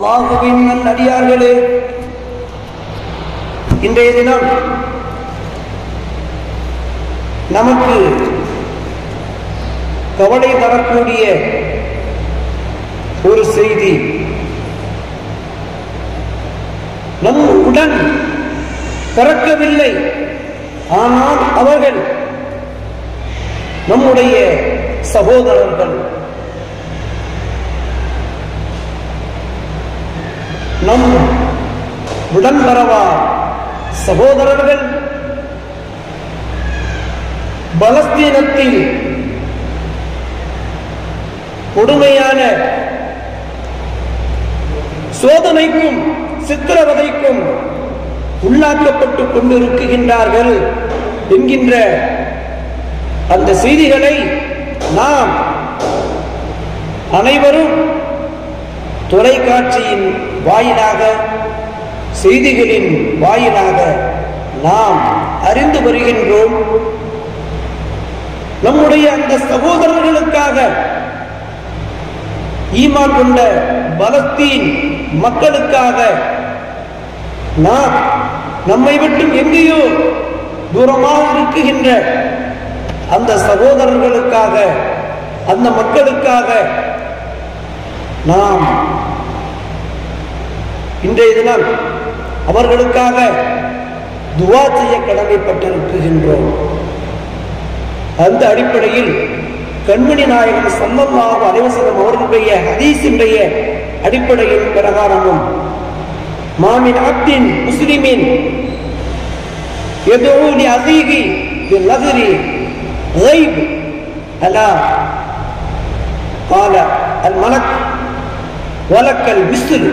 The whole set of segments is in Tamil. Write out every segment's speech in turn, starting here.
அல்லாஹுவின் நல்லடியார்களே இன்றைய தினம் நமக்கு கவலை தரக்கூடிய ஒரு செய்தி நம் உடன் பிறக்கவில்லை ஆனால் அவர்கள் நம்முடைய சகோதரர்கள் நம் உடன்பரவா சகோதரர்கள் பலஸ்தீனத்தில் கொடுமையான சோதனைக்கும் சித்திரவதைக்கும் உள்ளாக்கப்பட்டுக் கொண்டிருக்கின்றார்கள் என்கின்ற அந்த செய்திகளை நாம் அனைவரும் தொலைக்காட்சியின் வாயிலாக செய்திகளின் வாயிலாக நாம் அறிந்து வருகின்றோம் நம்முடைய அந்த சகோதரர்களுக்காக ஈமான் கொண்ட பலஸ்தீன் மக்களுக்காக நாம் நம்மை விட்டு எங்கேயோ தூரமாக இருக்குகின்ற அந்த சகோதரர்களுக்காக அந்த மக்களுக்காக நாம் இன்றைய தினம் அவர்களுக்காக துவா செய்ய கடமைப்பட்டிருக்கின்றோம் அந்த அடிப்படையில் கண்மணி நாயகன் சல்லல்லாஹு அலைவசலம் அவர்களுடைய ஹதீஸினுடைய அடிப்படையின் பிரகாரமும் மாமின் அப்தின் முஸ்லிமின் يدعو لأخيه بالنذر غيب ألا قال الملك ولك المثل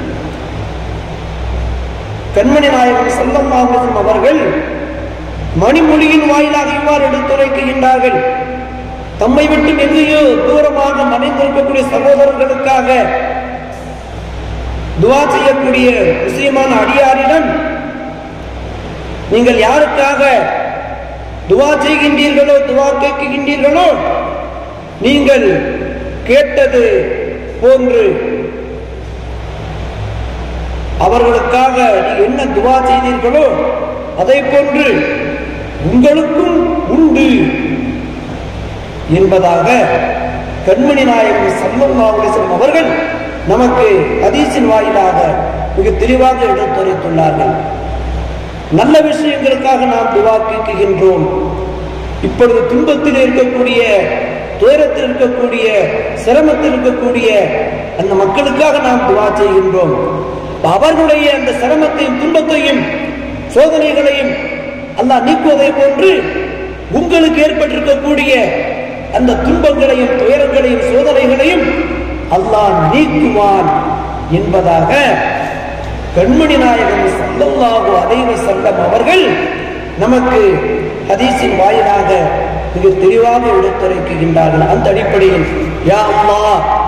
கண்மணி நாயகன் சல்லல்லாஹு அவர்கள் மணிமொழியின் வாயிலாக இவ்வாறு எடுத்துரைக்கின்றார்கள் தம்மை விட்டு எங்கேயோ தூரமாக மறைந்திருக்கக்கூடிய சகோதரர்களுக்காக துவா செய்யக்கூடிய முஸ்லிமான அடியாரிடம் நீங்கள் யாருக்காக துவா செய்கின்றீர்களோ துவா கேட்கின்றீர்களோ நீங்கள் கேட்டது போன்று அவர்களுக்காக நீ என்ன துவா செய்தீர்களோ அதை போன்று உங்களுக்கும் உண்டு என்பதாக கண்மணி நாயகன் சல்லம் அவர்கள் நமக்கு ஹதீஸின் வாயிலாக மிக தெளிவாக எடுத்துரைத்துள்ளார்கள் நல்ல விஷயங்களுக்காக நாம் துவா கேட்கின்றோம் இப்பொழுது துன்பத்தில் இருக்கக்கூடிய துயரத்தில் இருக்கக்கூடிய சிரமத்தில் இருக்கக்கூடிய அந்த மக்களுக்காக நாம் துவா செய்கின்றோம் அவர்களுடைய அந்த சிரமத்தையும் துன்பத்தையும் சோதனைகளையும் அல்லாஹ் நீக்குவதை போன்று உங்களுக்கு ஏற்பட்டிருக்கக்கூடிய அந்த துன்பங்களையும் துயரங்களையும் சோதனைகளையும் அல்லாஹ் நீக்குவான் என்பதாக கண்மணி நாயகன் சல்லல்லாஹு அலைவ செல்லம் அவர்கள் நமக்கு ஹதீஸின் வாயிலாக மிக தெளிவாக எடுத்துரைக்கின்றார்கள் அந்த அடிப்படையில் யா அம்மா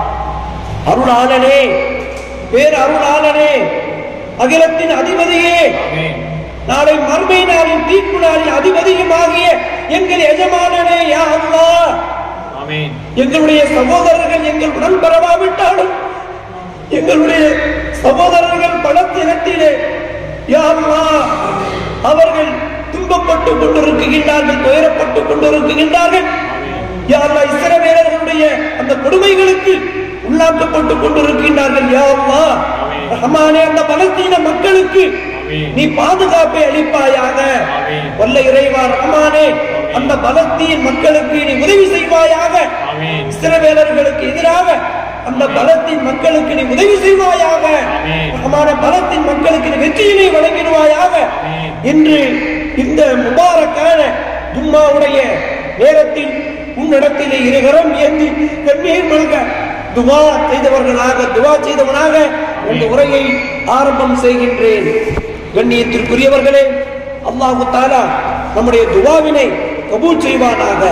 அருளாளனே பேர் அருளாளனே அகிலத்தின் அதிபதியே நாளை மர்மை நாளின் தீர்ப்பு நாளின் அதிபதியுமாகிய எங்கள் எஜமானனே யா அம்மா எங்களுடைய சகோதரர்கள் எங்கள் உடன் பெறவாவிட்டாலும் எங்களுடைய சகோதரர்கள் பலத்தினத்திலே யாருமா அவர்கள் துன்பப்பட்டுக் கொண்டிருக்கின்றார்கள் துயரப்பட்டுக் கொண்டிருக்கின்றார்கள் யாரா இஸ்ரவேலர்களுடைய அந்த கொடுமைகளுக்கு உள்ளாக்கப்பட்டுக் கொண்டிருக்கின்றார்கள் யாருமா ரஹமானே அந்த பலஸ்தீன மக்களுக்கு நீ பாதுகாப்பை அளிப்பாயாக வல்ல இறைவா ரஹமானே அந்த பலஸ்தீன் மக்களுக்கு நீ உதவி செய்வாயாக இஸ்ரவேலர்களுக்கு எதிராக அந்த பலத்தின் மக்களுக்கு நீ உதவி செய்வாயாக ரஹமான பலத்தின் மக்களுக்கு நீ வெற்றியினை வழங்கிடுவாயாக என்று இந்த முபாரக்கான தும்மாவுடைய நேரத்தில் உன்னிடத்திலே இருகரம் ஏந்தி கண்ணீர் மல்க துவா செய்தவர்களாக துவா செய்தவனாக இந்த உரையை ஆரம்பம் செய்கின்றேன் கண்ணியத்திற்குரியவர்களே அல்லாஹு தாலா நம்முடைய துவாவினை கபூல் செய்வானாக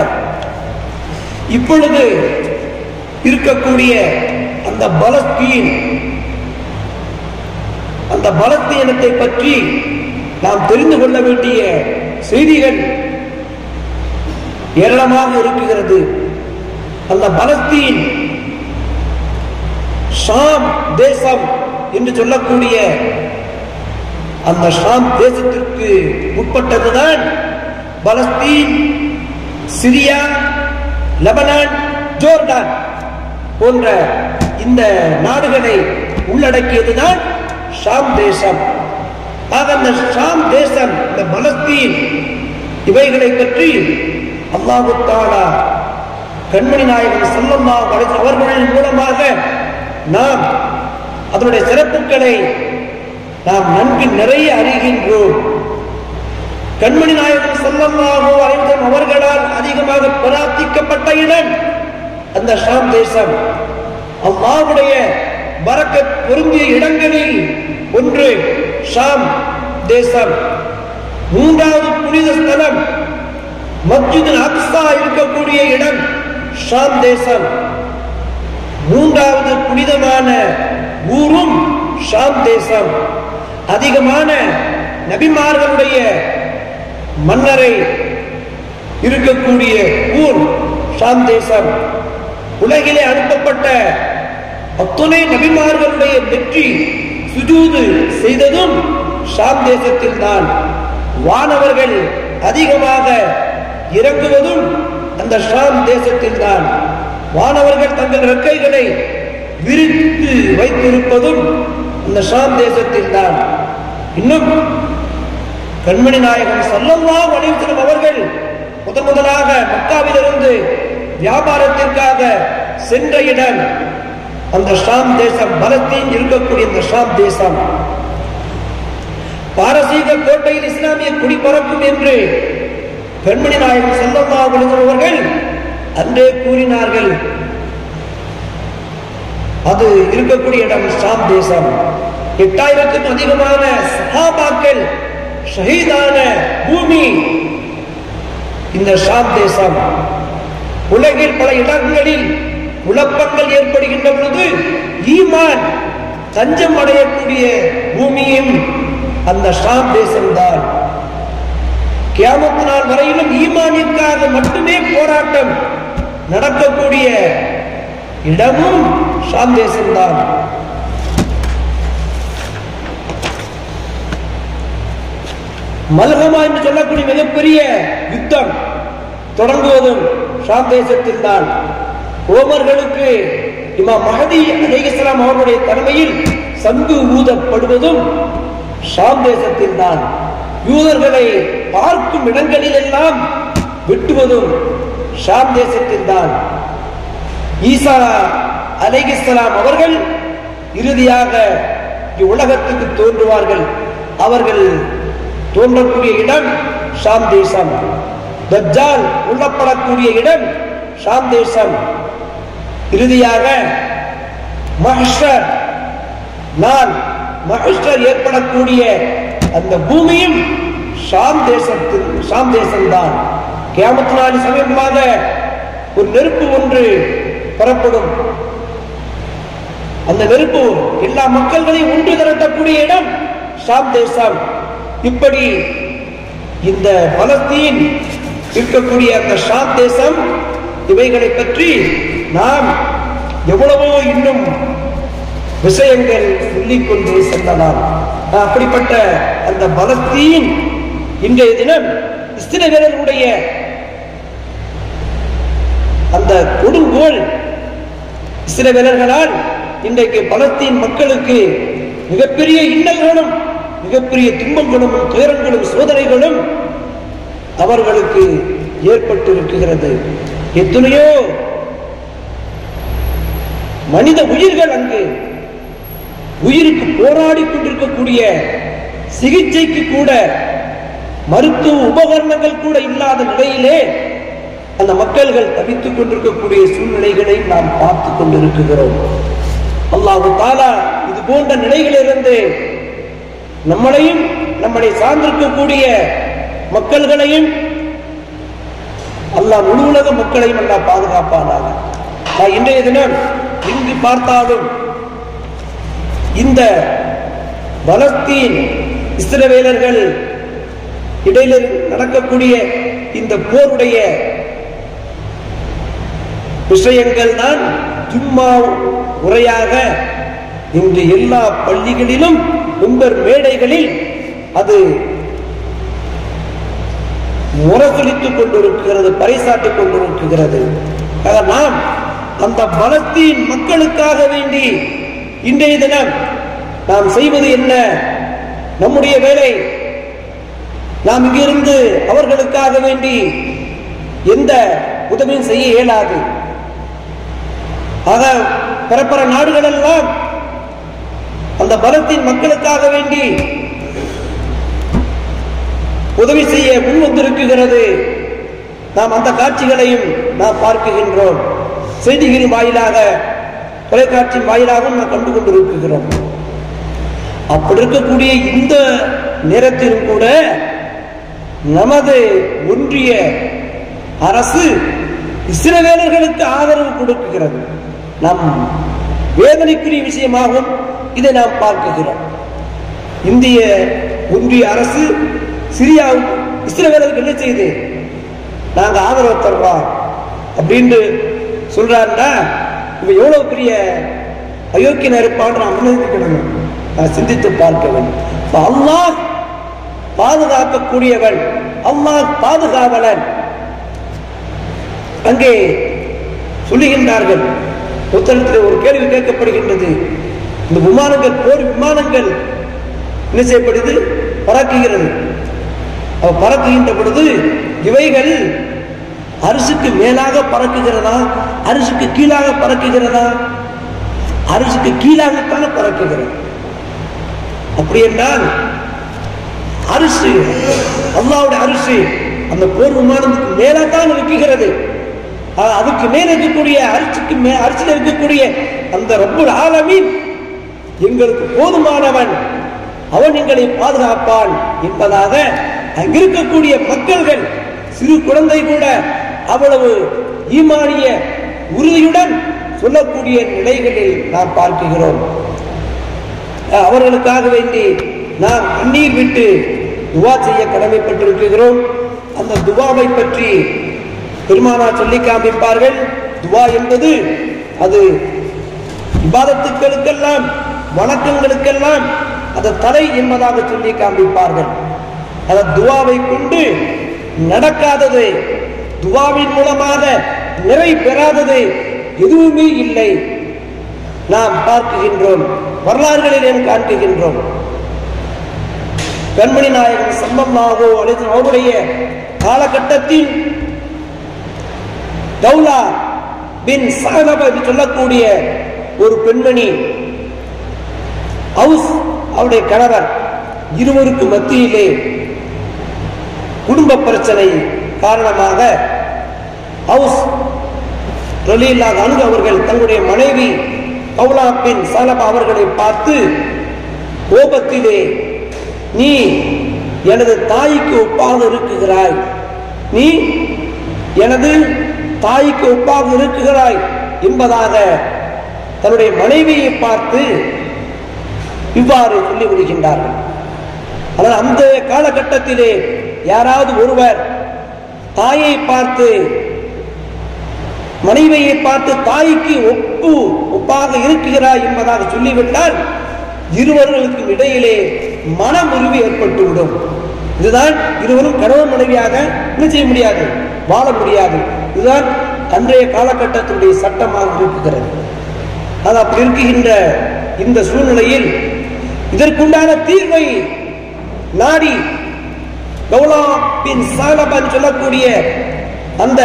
இப்பொழுது இருக்கக்கூடிய அந்த பலஸ்தீன் அந்த பலஸ்தீனத்தை பற்றி நாம் தெரிந்து கொள்ள வேண்டிய செய்திகள் ஏராளமாக இருக்குகிறது அந்த பலஸ்தீன் ஷாம் தேசம் என்று சொல்லக்கூடிய அந்த ஷாம் தேசத்திற்கு உட்பட்டதுதான் பலஸ்தீன் சிரியா லெபனான் ஜோர்டான் போன்ற இந்த நாடுகளை உள்ளடக்கியதுதான் ஷாம் தேசம் ஆக அந்த ஷாம் தேசம் இந்த பலஸ்தீன் இவைகளை பற்றி அல்லாஹு தாலா கண்மணி நாயகன் சல்லல்லாஹு அலைஹி அவர்களின் மூலமாக நாம் அதனுடைய சிறப்புகளை நாம் நன்கு நிறைய அறிகின்றோம் கண்மணி நாயகன் சல்லல்லாஹு அலைஹி அவர்களால் அதிகமாக பிரார்த்திக்கப்பட்ட இடம் அந்த ஷாம் தேசம் அல்லாஹ்வுடைய பரக்கத் பொருந்திய இடங்களில் ஒன்று ஷாம் தேசம் மூன்றாவது புனித ஸ்தலம் மஸ்ஜித் அக்ஸா இருக்கக்கூடிய இடம் ஷாம் தேசம் மூன்றாவது புனிதமான ஊரும் ஷாம் தேசம் அதிகமான நபிமார்களுடைய மன்னரை இருக்கக்கூடிய ஊர் ஷாம் தேசம் உலகிலே அனுப்பப்பட்ட அத்துணை நபிமார்களுடைய வெற்றி சுஜூது செய்ததும் ஷாம் தேசத்தில் தான் வானவர்கள் அதிகமாக இறங்குவதும் அந்த ஷாம் தேசத்தில் தான் வானவர்கள் தங்கள் ரெக்கைகளை விரித்து வைத்திருப்பதும் அந்த ஷாம் தேசத்தில் தான் இன்னும் கண்மணி நாயகன் சல்லல்லாஹு அலைஹி வஸல்லம் அவர்கள் முதன் முதலாக மக்காவிலிருந்து வியாபாரத்திற்காக சென்ற இடம் அந்த ஷாம் தேசம் பலத்தீன் இருக்கக்கூடிய இந்த ஷாம் தேசம் பாரசீக கோட்டையில் இஸ்லாமிய குடி பறக்கும் என்று கண்மணி நாயகன் சல்லல்லாஹு அலைஹி வஸல்லம் அவர்கள் அன்றே கூறினார்கள் அது இருக்கக்கூடிய இடம் ஷாம் தேசம் எட்டாயிரத்துக்கும் அதிகமான சஹாபாக்கள் ஷஹீதான பூமி இந்த ஷாம் தேசம் உலகில் பல இடங்களில் குழப்பங்கள் ஏற்படுகின்ற பொழுது ஈமான் தஞ்சம் அடையக்கூடிய பூமியும் அந்த ஷாம் தேசம்தான் கியாமத்து நாள் வரையிலும் ஈமானிற்காக மட்டுமே போராட்டம் நடக்கக்கூடிய இடமும் ஷாம் தேசம்தான் மல்ஹமா என்று சொல்லக்கூடிய மிகப்பெரிய யுத்தம் தொடங்குவதும் ஷாம் தேசத்தில் தான் ரோமர்களுக்கு இமாம் மஹதி அலைஹிஸ்ஸலாம் அவர்களுடைய தலைமையில் சங்கு ஊதப்படுவதும் ஷாம் தேசத்தில் தான் யூதர்களை பார்க்கும் இடங்களில் எல்லாம் வெட்டுவதும் ஷாம் தேசத்தில் தான் ஈசா அலைஹிஸ்ஸலாம் அவர்கள் இறுதியாக உலகத்துக்கு தோன்றுவார்கள் அவர்கள் தோன்றக்கூடிய இடம் ஷாம் தேசம் தஜ்ஜால் உள்ளப்படக்கூடிய இடம் ஷாம் தேசம் இறுதியாக மஹ்ஷர் நாள் மஹ்ஷர் ஏற்படக்கூடிய அந்த பூமியும் ஷாம் தேசத்தில் ஷாம் தேசம்தான் கியாமத்து நாள் சமீபமாக ஒரு நெருப்பு ஒன்று பெறப்படும் அந்த நெருப்பு எல்லா மக்கள்களையும் ஒன்று திரட்டக்கூடிய இடம் ஷாம் தேசம் இப்படி இந்த பலஸ்தீன் இருக்கக்கூடிய அந்த ஷாம் தேசம் இவைகளை பற்றி நாம் எவ்வளவோ இன்னும் விஷயங்கள் சொல்லிக் கொண்டு செல்லலாம் அப்படிப்பட்ட அந்த பலஸ்தீன் இன்றைய தினம் இஸ்ரவேலருடைய அந்த கொடுங்கோல் இஸ்ரவேலர்களால் இன்றைக்கு பலஸ்தீன் மக்களுக்கு மிகப்பெரிய இன்னல்களும் மிகப்பெரிய துன்பங்களும் துயரங்களும் சோதனைகளும் அவர்களுக்கு ஏற்பட்டிருக்கிறது எத்தனையோ மனித உயிர்கள் அங்கு உயிருக்கு போராடி கொண்டிருக்கக்கூடிய சிகிச்சைக்கு கூட மருத்துவ உபகரணங்கள் கூட இல்லாத நிலையிலே அந்த மக்கள்கள் தவித்துக் கொண்டிருக்கக்கூடிய சூழ்நிலைகளை நாம் பார்த்து கொண்டிருக்கிறோம் அல்லாஹு தாலா இது போன்ற நிலைகளிலிருந்து நம்மளையும் நம்மளை சார்ந்திருக்கக்கூடிய மக்கள்களையும் அல்லாஹ் முழு உலக மக்களையும் அல்லாஹ் பாதுகாப்பானாக நான் இன்றைய தினம் எங்கு பார்த்தாலும் இந்த பலஸ்தீன் இஸ்ரவேலர்கள் இடையில நடக்கக்கூடிய இந்த போருடைய விஷயங்கள் தான் சும்மா உரையாக இன்று எல்லா பள்ளிகளிலும் உம்பர் மேடைகளில் அது முரசொலித்துக் கொண்டிருக்கிறது பறைசாட்டிக் கொண்டிருக்கிறது ஆக நாம் அந்த பலத்தின் மக்களுக்காக வேண்டி இன்றைய தினம் நாம் செய்வது என்ன நம்முடைய வேலை நாம் இங்கிருந்து அவர்களுக்காக வேண்டி எந்த உதவியும் செய்ய இயலாது ஆக பிறப்பற நாடுகள் எல்லாம் அந்த பலத்தின் மக்களுக்காக வேண்டி உதவி செய்ய முன் வந்திருக்குகிறது நாம் அந்த காட்சிகளையும் நாம் பார்க்குகின்றோம் செய்திகளின் வாயிலாக தொலைக்காட்சியின் வாயிலாகவும் நாம் கண்டு கொண்டிருக்கிறோம் அப்படி இருக்கக்கூடிய இந்த நேரத்திலும் கூட நமது ஒன்றிய அரசு இஸ்ரவேலர்களுக்கு ஆதரவு கொடுக்குகிறது நம் வேதனைக்குரிய விஷயமாகவும் இதை நாம் பார்க்குகிறோம் இந்திய ஒன்றிய அரசு சிரியாவுக்கு இஸ்ரவேலருக்கு என்ன செய்யுது நாங்க ஆதரவு தருவோம் அப்படின்னு சொல்றாருன்னா இவன் எவ்வளவு பெரிய அயோக்கியனா இருப்பான்னு நாம் அனுமதிக்கணும் நான் சிந்தித்து பார்க்க வேண்டும் இப்ப அல்லாஹ் பாதுகாக்கக்கூடியவன் அல்லாஹ் பாதுகாவலன் அங்கே சொல்லுகின்றார்கள் புத்தகத்தில் ஒரு கேள்வி கேட்கப்படுகின்றது இந்த விமானங்கள் போர் விமானங்கள் என்ன செய்யப்படுது பறக்குகிறது அவ பறக்குகின்ற பொழுது இவைகள் அரிசுக்கு மேலாக பறக்குகிறதா அரிசுக்கு கீழாக பறக்குகிறதா அரிசுக்கு கீழாகத்தானே பறக்குகிறது அப்படி என்றால் அரிசி அல்லாவுடைய அரிசி அந்த போர் விமானத்துக்கு மேலத்தான் இருக்குகிறது ஆஹ் அதுக்கு மேல இருக்கக்கூடிய அரிசிக்கு மே அரிசியில் இருக்கக்கூடிய அந்த ரப்புல் ஆலமீன் எங்களுக்கு போதுமானவன் அவன் எங்களை பாதுகாப்பான் என்பதாக அங்கிருக்கக்கூடிய மக்கள்கள் சிறு குழந்தை கூட அவ்வளவு ஈமானிய உறுதியுடன் சொல்லக்கூடிய நிலைகளில் நாம் பார்க்கிறோம் அஹ் அவர்களுக்காக வேண்டி நாம் கண்ணீர் விட்டு துவா செய்ய கடமைப்பட்டிருக்கிறோம் அந்த துவாவை பற்றி பெருமானா சொல்லி காண்பிப்பார்கள் துவா என்பது அது விவாதத்துக்களுக்கெல்லாம் வணக்கங்களுக்கெல்லாம் அது தலை என்பதாக சொல்லி காண்பிப்பார்கள் அந்த துவாவை கொண்டு நடக்காதது துவாவின் மூலமாக நிறை பெறாதது எதுவுமே இல்லை நாம் பார்க்குகின்றோம் வரலாறுகளில் காண்கின்றோம் கண்மணி நாயகன் சம்பந்தாகோ அல்லது அவருடைய காலகட்டத்தில் தௌலா பின் சகலப என்று சொல்லக்கூடிய ஒரு பெண்மணி ஹவுஸ் அவருடைய கணவர் இருவருக்கு மத்தியிலே குடும்ப பிரச்சனை காரணமாக ஹவுஸ் ரலீலாக அங்கு அவர்கள் தங்களுடைய மனைவி கௌலா பின் சலபா அவர்களை பார்த்து கோபத்திலே நீ எனது தாய்க்கு ஒப்பாக இருக்குகிறாய் நீ எனது தாய்க்கு ஒப்பாக இருக்குகிறாய் என்பதாக தன்னுடைய மனைவியை பார்த்து இவ்வாறு சொல்லி விடுகின்றார்கள் ஆனால் அந்த காலகட்டத்திலே யாராவது ஒருவர் தாயை பார்த்து மனைவியை பார்த்து தாய்க்கு ஒப்பு ஒப்பாக இருக்கிறாய் என்பதாக சொல்லிவிட்டால் இருவர்களுக்கு இடையிலே மனமுறிவு ஏற்பட்டுவிடும் இதுதான் இருவரும் கணவன் மனைவியாக என்ன செய்ய முடியாது வாழ முடியாது இதுதான் அன்றைய காலகட்டத்தினுடைய சட்டமாக இருக்குகிறது அது அப்படி இருக்குகின்ற இந்த சூழ்நிலையில் இதற்குண்டான தீர்வை நாடி கௌலா பின் சாலபன் சொல்லக்கூடிய அந்த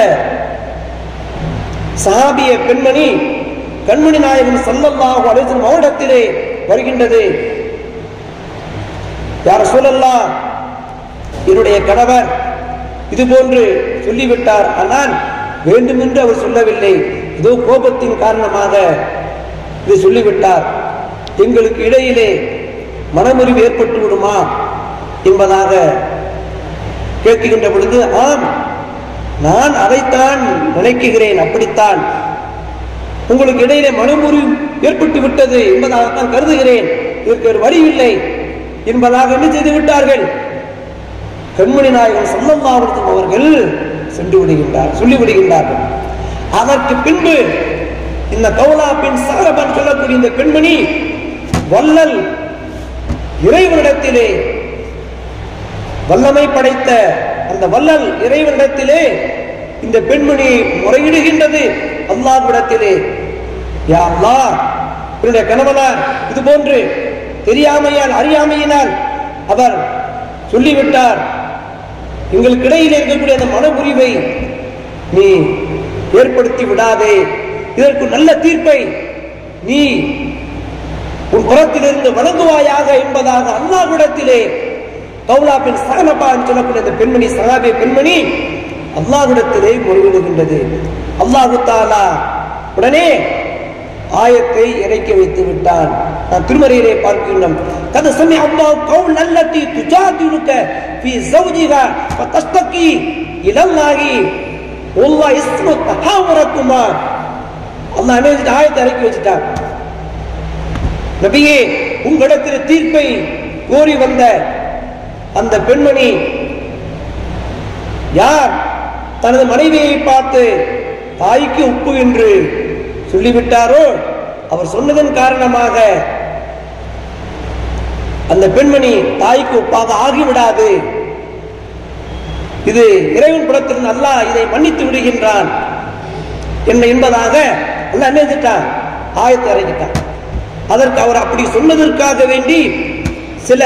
சஹாபிய பெண்மணி கண்மணி நாயகன் சல்லல்லாஹு அலைஹி வஸல்லம் அவரிடத்திலே வருகின்றது யார் சொல்லலாம் என்னுடைய கணவர் இது போன்று சொல்லிவிட்டார் ஆனால் வேண்டுமென்று அவர் சொல்லவில்லை ஏதோ கோபத்தின் காரணமாக இது சொல்லிவிட்டார் எங்களுக்கு இடையிலே மனமுறிவு ஏற்பட்டு விடுமா என்பதாக கேட்கின்ற பொழுது ஆம் நான் அதைத்தான் நினைக்குகிறேன் அப்படித்தான் உங்களுக்கு இடையிலே மனமுறிவு ஏற்பட்டு விட்டது என்பதாகத்தான் கருதுகிறேன் இதற்கு ஒரு வழி இல்லை என்பதாக என்ன செய்து விட்டார்கள் கண்மணி நாயகன் சல்லல்லாஹுக்கும் அவர்கள் சென்று விடுகின்றார் சொல்லி விடுகின்றார்கள் அதற்கு பின்பு இந்த கௌலா பின் சாரபன் சொல்லக்கூடிய இந்த பெண்மணி வல்லல் இறைவனிடத்திலே வல்லமை படைத்த அந்த வல்லல் இறைவனிடத்திலே இந்த பெண்மணி முறையிடுகின்றது அல்லாஹ்விடத்திலே யா அல்லாஹ் என்னுடைய கணவனார் இது போன்று தெரியாமையால் அறியாமையினால் அவர் சொல்லிவிட்டார் எங்களுக்கு இடையில் இருக்கக்கூடிய அந்த மனமுறிவை நீ ஏற்படுத்தி விடாதே இதற்கு நல்ல தீர்ப்பை நீ உன் புறத்திலிருந்து வழங்குவாயாக என்பதாக அல்லாஹ்விடத்திலே கௌலா பின் சகனபா என்று சொல்லக்கூடிய இந்த பெண்மணி சகாபே பெண்மணி அல்லாஹ்விடத்திலே முறையிடுகின்றது அல்லாஹு தாலா உடனே ஆயத்தை இறக்கி வைத்து விட்டான் நான் திருமறையிலே பார்க்கின்றோம் கத சமி அல்லாஹ் கவுல் அல்லத்தி துஜாதிலுக ஃபி ஜௌஜிஹா ஃபதஸ்தகி இலல்லாஹி வல்லாஹ் இஸ்மு தஹாவரக்குமா அல்லாஹ் என்ன ஆயத்தை இறக்கி வச்சுட்டான் நபியே உங்களிடத்தில் தீர்ப்பை கோரி வந்த அந்த பெண்மணி யார் தனது மனைவியை பார்த்து தாய்க்கு உப்பு என்று சொல்லிவிட்டாரோ அவர் சொன்னதன் காரணமாக அந்த பெண்மணி தாய்க்கு ஒப்பாக ஆகிவிடாது இது இறைவன் புறத்திலிருந்து அல்லாஹ் இதை மன்னித்து விடுகின்றான் என்ன என்பதாக அல்லாஹ் என்ன செஞ்சிட்டான் ஆயத்தை இறக்கிட்டான் அதற்கு அவர் அப்படி சொன்னதற்காக வேண்டி சில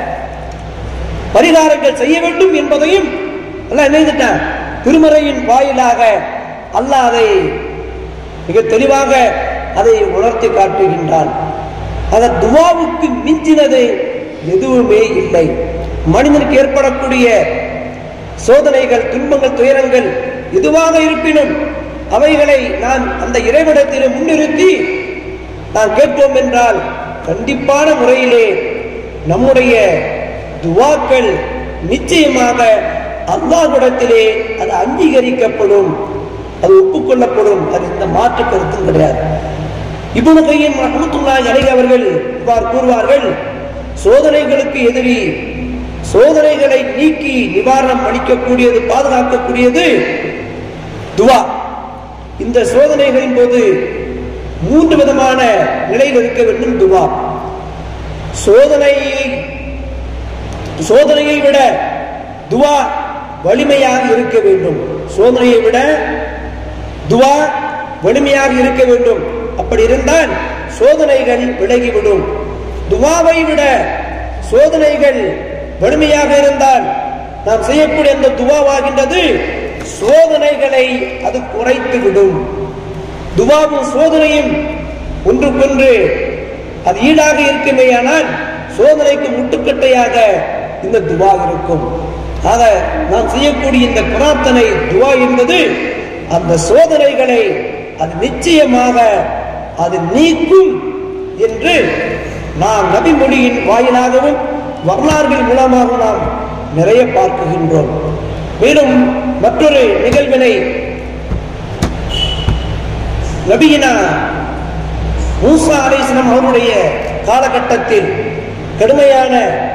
பரிகாரங்கள் செய்ய வேண்டும் என்பதையும் அல்லாஹ் என்ன செஞ்சிட்டான் திருமறையின் வாயிலாக அல்லாஹ் அதை மிக தெளிவாக அதை உணர்த்தி காட்டுகின்றான் அந்த துவாவுக்கு மிஞ்சினது எதுவுமே இல்லை மனிதனுக்கு ஏற்படக்கூடிய சோதனைகள் துன்பங்கள் துயரங்கள் எதுவாக இருப்பினும் அவைகளை நான் அந்த இறைவிடத்திலே முன்னிறுத்தி நான் கேட்போம் என்றால் கண்டிப்பான முறையிலே நம்முடைய துவாக்கள் நிச்சயமாக அல்லாஹ்விடத்திலே அது அங்கீகரிக்கப்படும் அது ஒப்புக்கொள்ளப்படும் அது இந்த மாற்று கருத்தும் கிடையாது இப்னு கையம் ரஹ்மத்துல்லாஹி அலைஹி அவர்கள் இவ்வாறு கூறுவார்கள் சோதனைகளுக்கு எதிரி சோதனைகளை நீக்கி நிவாரணம் அளிக்கக்கூடியது பாதுகாக்கக்கூடியது துவா இந்த சோதனைகளின் போது மூன்று விதமான நிலையில் இருக்க வேண்டும் துவா சோதனையை சோதனையை விட துவா வலிமையாக இருக்க வேண்டும் சோதனையை விட துவா வலிமையாக இருக்க வேண்டும் அப்படி இருந்தால் சோதனைகள் விலகிவிடும் துவாவை விட சோதனைகள் வலிமையாக இருந்தால் நாம் செய்யக்கூடிய அந்த துவாவாகின்றது சோதனைகளை அது குறைத்து விடும் துவாவும் சோதனையும் ஒன்றுக்கொன்று அது ஈடாக இருக்குமேயானால் சோதனைக்கு முட்டுக்கட்டையாக இந்த துவா இருக்கும் ஆக நாம் செய்யக்கூடிய இந்த பிரார்த்தனை துவா என்பது அந்த சோதனைகளை அது நிச்சயமாக அது நீக்கும் என்று நாம் நபிமொழியின் வாயிலாகவும் வரலாறுகள் மூலமாக நாம் நிறைய பார்க்குகின்றோம் மேலும் மற்றொரு நிகழ்வினை நபியினா மூசா அலிஸ்லம் அவருடைய காலகட்டத்தில் கடுமையான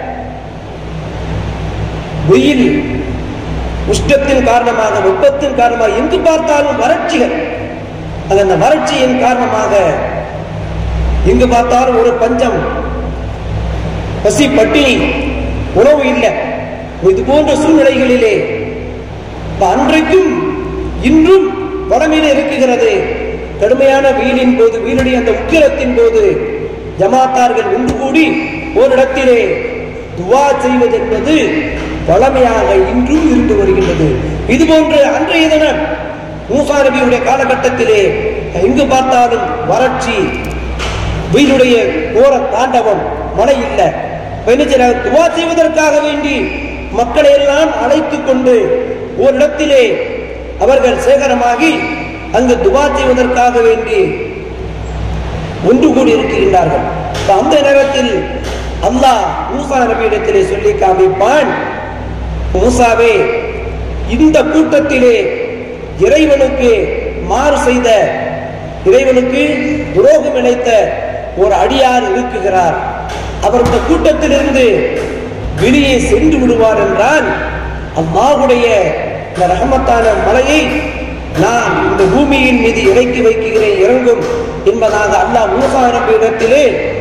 வெயில் உஷ்டத்தின் காரணமாக வெப்பத்தின் காரணமாக எங்கு பார்த்தாலும் வறட்சிகள் அது அந்த வறட்சியின் காரணமாக எங்கு பார்த்தாலும் ஒரு பஞ்சம் பசி பட்டினி உணவு இல்லை இது போன்ற சூழ்நிலைகளிலே இப்ப அன்றைக்கும் இன்றும் வடமையில இருக்குகிறது கடுமையான வெயிலின் போது வெயிலுடைய அந்த உக்கிரத்தின் போது ஜமாத்தார்கள் ஒன்று கூடி ஓரிடத்திலே துவா செய்வது என்பது வளமையாக இன்றும் இருந்து வருகின்றது இது போன்று அன்றைய தினம் மூசா நபியுடைய காலகட்டத்திலே எங்கு பார்த்தாலும் வறட்சி வெயிலுடைய கோர தாண்டவம் மழை இல்லை இப்ப என்ன செய்யறாங்க? துவா செய்வதற்காக வேண்டி மக்களை எல்லாம் அழைத்துக் கொண்டு ஓரிடத்திலே அவர்கள் சேகரமாகி அங்கு துவா செய்வதற்காக வேண்டி ஒன்று கூடி இருக்கின்றார்கள் இப்ப அந்த நேரத்தில் அல்லாஹ் மூசா நபியிடத்திலே சொல்லி காமிப்பான் மூசாவே இந்த கூட்டத்திலே இறைவனுக்கு மாறு செய்த இறைவனுக்கு துரோகம் இழைத்த ஒரு அடியார் இருக்குகிறார் அவர் இந்த கூட்டத்திலிருந்து வெளியே சென்று விடுவார் என்றால் அல்லாஹுடைய இந்த ரஹமத்தான மலையை நான் இந்த பூமியின் மீது இறக்கி வைக்கிறேன் இறங்கும் என்பதாக அல்லாஹ் மூசா நபியிடத்திலே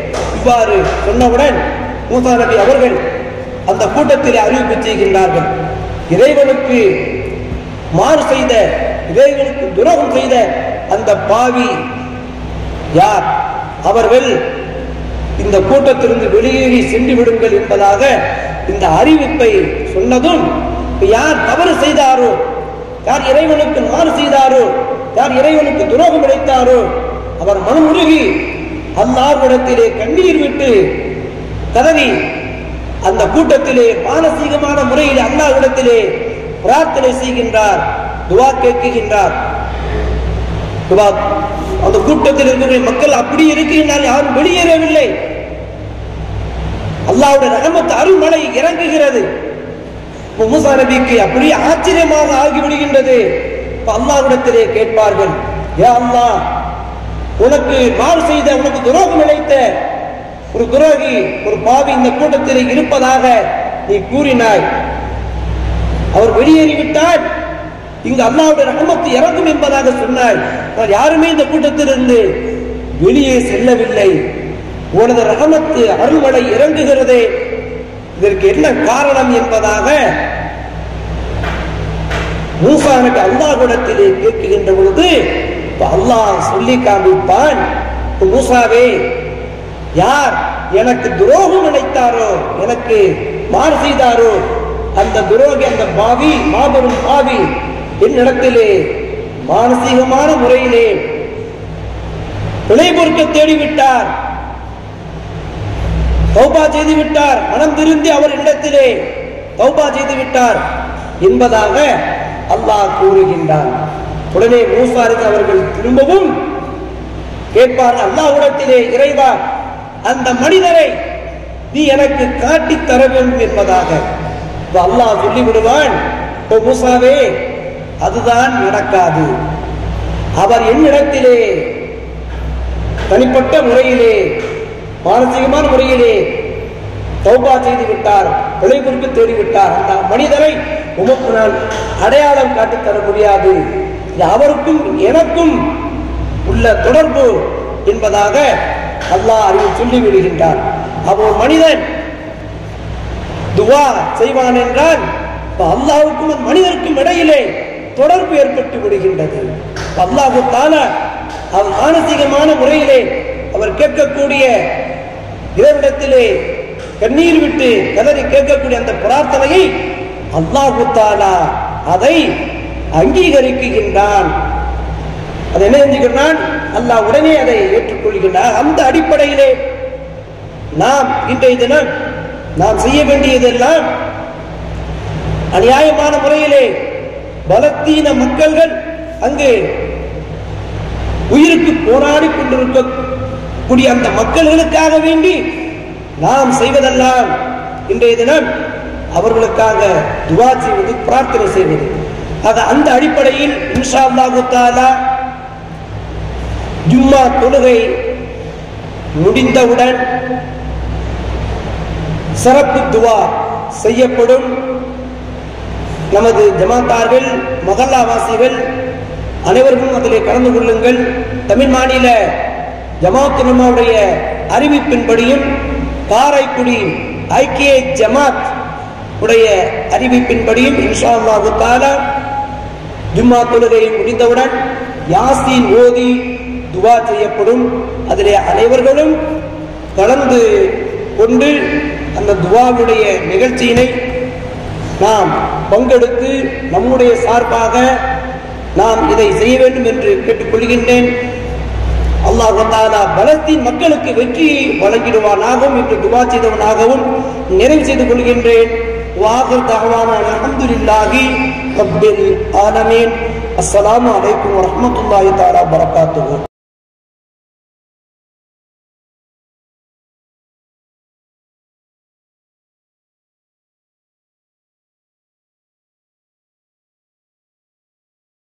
இவ்வாறு சொன்னவுடன் மூசா நபி அவர்கள் அந்த கூட்டத்தில் அறிவிப்பு செய்கின்றார்கள் இறைவனுக்கு மாறு செய்த இறைவனுக்கு துரோகம் செய்த அந்த பாவி யார் அவர்கள் இந்த கூட்டத்திலிருந்து வெளியேறி சென்று விடுங்கள் என்பதாக இந்த அறிவிப்பை சொன்னதும் யார் தவறு செய்தாரோ யார் இறைவனுக்கு மாறு செய்தாரோ யார் இறைவனுக்கு துரோகம் இழைத்தாரோ அவர் மனமுருகி அல்லாஹ்விடத்திலே கண்ணீர் விட்டு கதறி அந்த கூட்டத்திலே மானசீகமான முறையில் அல்லாஹ்விடத்திலே பிரார்த்தனை செய்கின்றார் துவா கேட்குகின்றார் துவா அந்த கூட்டத்தில் இருக்கிற மக்கள் அப்படி இருக்கின்றால் யாரும் வெளியேறவில்லை அல்லாவுடைய ரகமத்து அருள்மலை இறங்குகிறது இப்ப மூசா நபிக்கு அப்படியே ஆச்சரியமாக ஆகிவிடுகின்றது இப்ப அல்லாஹ்விடத்திலே கேட்பார்கள் ஏ அல்லாஹ் உனக்கு மாறு செய்த உனக்கு துரோகம் இழைத்த ஒரு துரோகி ஒரு பாவி இந்த கூட்டத்தில் இருப்பதாக நீ கூறினாய் அவர் வெளியேறிவிட்டால் இங்கு அல்லாவுடைய ரஹமத்து இறங்கும் என்பதாக சொன்னாய் ஆனால் யாருமே இந்த கூட்டத்திலிருந்து வெளியே செல்லவில்லை உனது ரஹமத்து அருள்மலை இறங்குகிறதே இதற்கு என்ன காரணம் என்பதாக மூசா நபி அல்லாஹ்விடத்திலே கேட்கின்ற பொழுது இப்ப அல்லாஹ் சொல்லி காண்பிப்பான் இப்ப மூசாவே யார் எனக்கு துரோகம் நினைத்தாரோ எனக்கு மாறு செய்தாரோ அந்த துரோகி அந்த பாவி மாபெரும் பாவி என்னிடத்திலே மானசீகமான முறையிலே பிழை பொறுக்க தேடிவிட்டார் தௌபா செய்து விட்டார் மனம் திருந்தி அவர் இடத்திலே தௌபா செய்து விட்டார் என்பதாக அல்லாஹ் கூறுகின்றான் உடனே மூசாருக்கு அவர்கள் திரும்பவும் கேட்பார் அல்லாஹ்விடத்திலே இறைவா அந்த மனிதரை நீ எனக்கு காட்டித் தர வேண்டும் என்பதாக இப்ப அல்லாஹ் சொல்லி விடுவான் "ஓ மூசாவே அதுதான் நடக்காது அவர் என்னிடத்திலே தனிப்பட்ட முறையிலே மானசீகமான முறையிலே தௌபா செய்து விட்டார் பிழை குறிப்பு தேடிவிட்டார் அந்த மனிதரை உமக்கு நான் அடையாளம் காட்டித் தர முடியாது இது அவருக்கும் எனக்கும் உள்ள தொடர்பு என்பதாக அல்லாஹ் அறிவு சொல்லி விடுகின்றார் அப்போ ஒரு மனிதன் துவா செய்வான் என்றால் இப்ப அல்லாஹ்வுக்கும் அந்த மனிதருக்கும் இடையிலே தொடர்பு ஏற்பட்டு விடுகின்றது அல்லாஹு தாலா அவர் மானசீகமான முறையிலே அவர் கேட்கக்கூடிய இறைவிடத்திலே கண்ணீர் விட்டு கதறி கேட்கக்கூடிய அந்த பிரார்த்தனையை அல்லாஹு தாலா அதை அங்கீகரிக்குகின்றான் அதை என்ன செஞ்சுக்கிறான் அல்லாஹ் உடனே அதை ஏற்றுக்கொள்கின்றார் அந்த அடிப்படையிலே நாம் இன்றைய தினம் நாம் செய்ய வேண்டியதெல்லாம் அநியாயமான முறையிலே பலத்தீன மக்கள்கள் அங்கு உயிருக்கு போராடி கொண்டிருக்கக்கூடிய அந்த மக்களுக்காக வேண்டி நாம் செய்வதெல்லாம் இன்றைய தினம் அவர்களுக்காக துவா செய்வது பிரார்த்தனை செய்வது ஆக அந்த அடிப்படையில் இன்ஷா அல்லாஹு தாலா ஜும்மா தொழுகை முடிந்தவுடன் சிறப்பு துவா செய்யப்படும் நமது ஜமாத்தார்கள் மகல்லாவாசிகள் அனைவரும் அதிலே கலந்து கொள்ளுங்கள் தமிழ் மாநில ஜமாத் உலமாவுடைய அறிவிப்பின்படியும் காரைக்குடி ஐக்கிய ஜமாத் உடைய அறிவிப்பின்படியும் இன்ஷா அல்லாஹு தாலா ஜும்மா தொழுகை முடிந்தவுடன் யாசீன் ஓதி துவா செய்யப்படும் அதிலே அனைவர்களும் கலந்து கொண்டு அந்த துவாவுடைய நிகழ்ச்சியினை நாம் பங்கெடுத்து நம்முடைய சார்பாக நாம் இதை செய்ய வேண்டும் என்று கேட்டுக்கொள்கின்றேன் அல்லாஹ் தாலா பலத்தின் மக்களுக்கு வெற்றியை வழங்கிடுவானாகவும் என்று துவா செய்தவனாகவும் நிறைவு செய்து கொள்கின்றேன் வாகர் தகவான அலமதுல்லாஹி ரப்பில் ஆலமீன் அஸ்ஸலாமு அலைக்கும் வரஹ்மத்துல்லாஹி தஆலா பரக்காத்துஹு